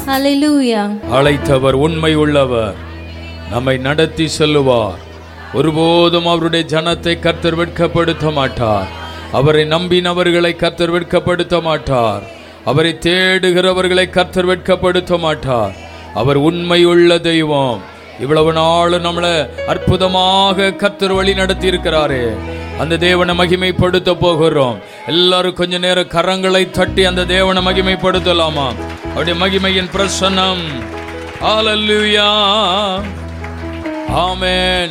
Hallelujah. அழைத்தவர் உண்மை உள்ளவர் நம்மை நடத்தி செல்லுவார் ஒருபோதும் அவருடைய ஜனத்தை கர்த்தர் வெட்கப்படுத்த மாட்டார் அவரை நம்பினவர்களை கர்த்தர் வெட்கப்படுத்த மாட்டார் அவரை தேடுகிறவர்களை கர்த்தர் வெட்கப்படுத்த மாட்டார் அவர் உண்மையுள்ள தெய்வம் இவ்வளவு நாள் நம்மளை அற்புதமாக கர்த்தர் வழி நடத்தி இருக்கிறாரே அந்த தேவனை மகிமைப்படுத்த போகிறோம் எல்லாரும் கொஞ்ச நேரம் கரங்களை தட்டி அந்த தேவனை மகிமைப்படுத்தலாமா அவருடைய மகிமையின் பிரசன்னம் ஹalleluya ஆமென்